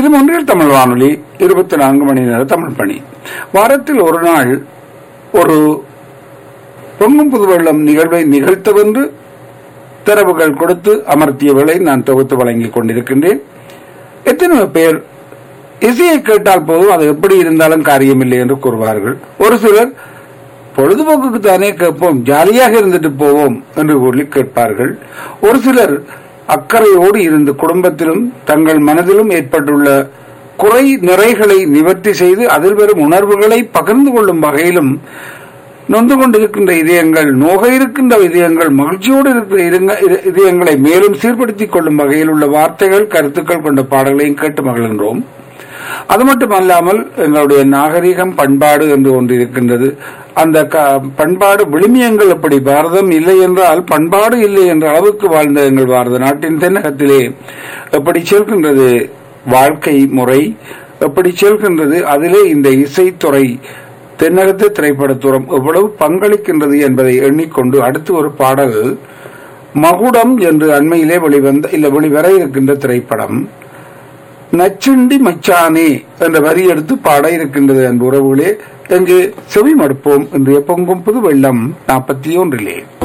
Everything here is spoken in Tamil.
இது ஒன்றில் தமிழ் வானொலி இருபத்தி நான்கு மணி நேர தமிழ் பணி வாரத்தில் ஒரு நாள் ஒரு பொங்கும் புதுவெள்ளம் நிகழ்வை நிகழ்த்தவென்று தரவுகள் கொடுத்து அமர்த்தியவர்களை நான் தொகுத்து வழங்கிக் கொண்டிருக்கின்றேன் எத்தனை பேர் இசையை கேட்டால் போதும் அது எப்படி இருந்தாலும் காரியமில்லை என்று கூறுவார்கள் ஒரு சிலர் பொழுதுபோக்குக்கு தானே கேட்போம் ஜாலியாக இருந்துட்டு போவோம் என்று கூறி கேட்பார்கள் ஒரு சிலர் அக்கறையோடு இருந்து குடும்பத்திலும் தங்கள் மனதிலும் ஏற்பட்டுள்ள குறை நிறைகளை நிவர்த்தி செய்து அதில் வரும் உணர்வுகளை பகிர்ந்து கொள்ளும் வகையிலும் நொந்து கொண்டிருக்கின்ற இதயங்கள் நோக இருக்கின்ற இதயங்கள் மகிழ்ச்சியோடு இருக்கிற இருங்க- இத- இதயங்களை மேலும் சீர்படுத்திக் கொள்ளும் வகையில் உள்ள வார்த்தைகள் கருத்துக்கள் கொண்ட பாடல்களையும் கேட்டு மகிழ்கின்றோம் அது மட்டுமல்லாமல் எங்களுடைய நாகரிகம் பண்பாடு என்று ஒன்று இருக்கின்றது அந்த க- பண்பாடு விழுமியங்கள் எப்படி பாரதம் இல்லை என்றால் பண்பாடு இல்லை என்ற அளவுக்கு வாழ்ந்த எங்கள் பாரத நாட்டின் தென்னகத்திலே எப்படி செல்கின்றது வாழ்க்கை முறை எப்படி செல்கின்றது அதிலே இந்த இசைத்துறை தென்னகத்து திரைப்படத்துறம் எவ்வளவு பங்களிக்கின்றது என்பதை எண்ணிக்கொண்டு அடுத்து ஒரு பாடல் மகுடம் என்று அண்மையிலே வெளிவந்த இல்ல வெளிவர இருக்கின்ற திரைப்படம் நச்சுண்டி மச்சானே என்ற வரி எடுத்து பாட இருக்கின்றது அன்பு உறவுகளே எங்கு செவி மடுப்போம் இன்றைய பொங்கும் புது வெள்ளம் நாற்பத்தி ஒன்றிலே